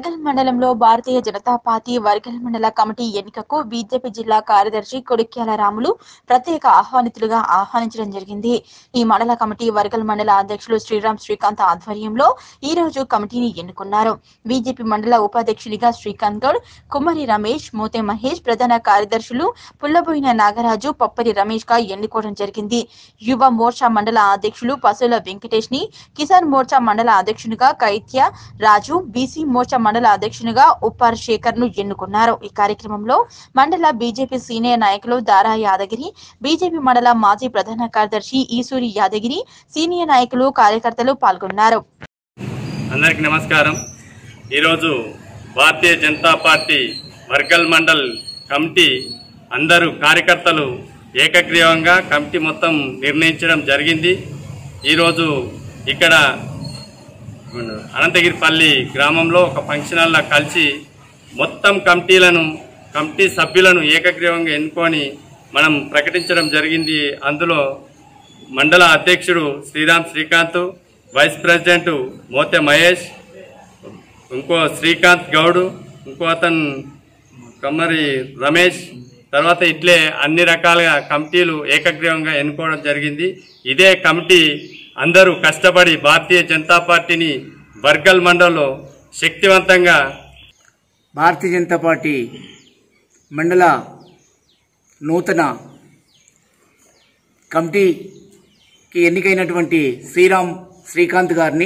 వర్గల్ మండలంలో భారతీయ జనతా పార్టీ వర్గల్ మండల కమిటీ ఎన్నికకు బీజేపీ జిల్లా కార్యదర్శి కొడుక్యాల రాములు ప్రత్యేక ఆహ్వానితులుగా ఆహ్వానించడం జరిగింది ఈ మండల కమిటీ వర్గల్ మండల అధ్యక్షులు శ్రీరామ్ శ్రీకాంత్ ఆధ్వర్యంలో ఈ రోజు కమిటీని ఎన్నుకున్నారు బీజేపీ మండల ఉపాధ్యక్షుడిగా శ్రీకాంత్ గౌడ్ కుమ్మరి రమేష్ మోతే మహేష్ ప్రధాన కార్యదర్శులు పుల్లబోయిన నాగరాజు పప్పరి రమేష్ గా ఎన్నుకోవడం జరిగింది యువ మోర్చా మండల అధ్యక్షులు పసుల వెంకటేష్ ని కిసాన్ మోర్చా మండల అధ్యక్షునిగా కైత్య రాజు బీసీ మోర్చా మండల అధ్యక్షునిగా ఉప్పార్ శేఖర్ ను ఎన్నుకున్నారు ఈ కార్యక్రమంలో మండల బీజేపీ సీనియర్ నాయకులు దారా యాదగిరి బీజేపీ మండల మాజీ ప్రధాన కార్యదర్శి ఈసూరి యాదగిరి సీనియర్ నాయకులు కార్యకర్తలు పాల్గొన్నారు అందరికీ నమస్కారం ఈరోజు భారతీయ జనతా పార్టీ వర్గల్ మండల్ కమిటీ అందరూ కార్యకర్తలు ఏకగ్రీవంగా కమిటీ మొత్తం నిర్ణయించడం జరిగింది ఈరోజు ఇక్కడ అనంతగిరిపల్లి గ్రామంలో ఒక ఫంక్షన్ హాల్లో కలిసి మొత్తం కమిటీలను కమిటీ సభ్యులను ఏకగ్రీవంగా ఎన్నుకొని మనం ప్రకటించడం జరిగింది అందులో మండల అధ్యక్షుడు శ్రీరామ్ శ్రీకాంత్ వైస్ ప్రెసిడెంట్ మోతే మహేష్ ఇంకో శ్రీకాంత్ గౌడ్ ఇంకో అతను కమ్మరి రమేష్ తర్వాత ఇట్లే అన్ని రకాలుగా కమిటీలు ఏకగ్రీవంగా ఎన్నుకోవడం జరిగింది ఇదే కమిటీ అందరూ కష్టపడి భారతీయ జనతా పార్టీని బర్గల్ మండలంలో శక్తివంతంగా భారతీయ జనతా పార్టీ మండల నూతన కమిటీకి ఎన్నికైనటువంటి శ్రీరామ్ శ్రీకాంత్ గారిని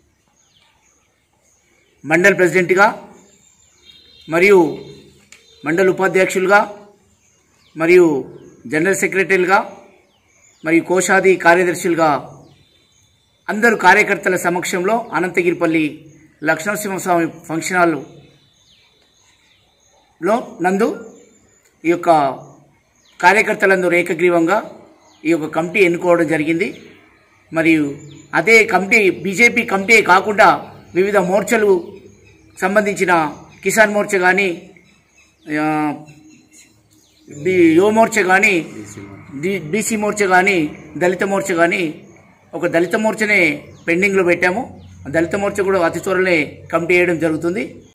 మండల్ ప్రెసిడెంట్గా మరియు మండల ఉపాధ్యక్షులుగా మరియు జనరల్ సెక్రటరీలుగా మరియు కోశాది కార్యదర్శులుగా అందరు కార్యకర్తల సమక్షంలో అనంతగిరిపల్లి లక్ష్మణసింహస్వామి ఫంక్షన్ హాల్ లో నందు ఈ యొక్క కార్యకర్తలందరూ ఏకగ్రీవంగా ఈ యొక్క కమిటీ ఎన్నుకోవడం జరిగింది మరియు అదే కమిటీ బీజేపీ కమిటీ కాకుండా వివిధ మోర్చలు సంబంధించిన కిసాన్ మోర్చా కానీ యువ మోర్చా కానీ బీసీ మోర్చా కానీ దళిత మోర్చా కానీ ఒక దళిత మోర్చనే పెండింగ్లో పెట్టాము దళిత మోర్చా కూడా అతి త్వరలో కమిటీ వేయడం జరుగుతుంది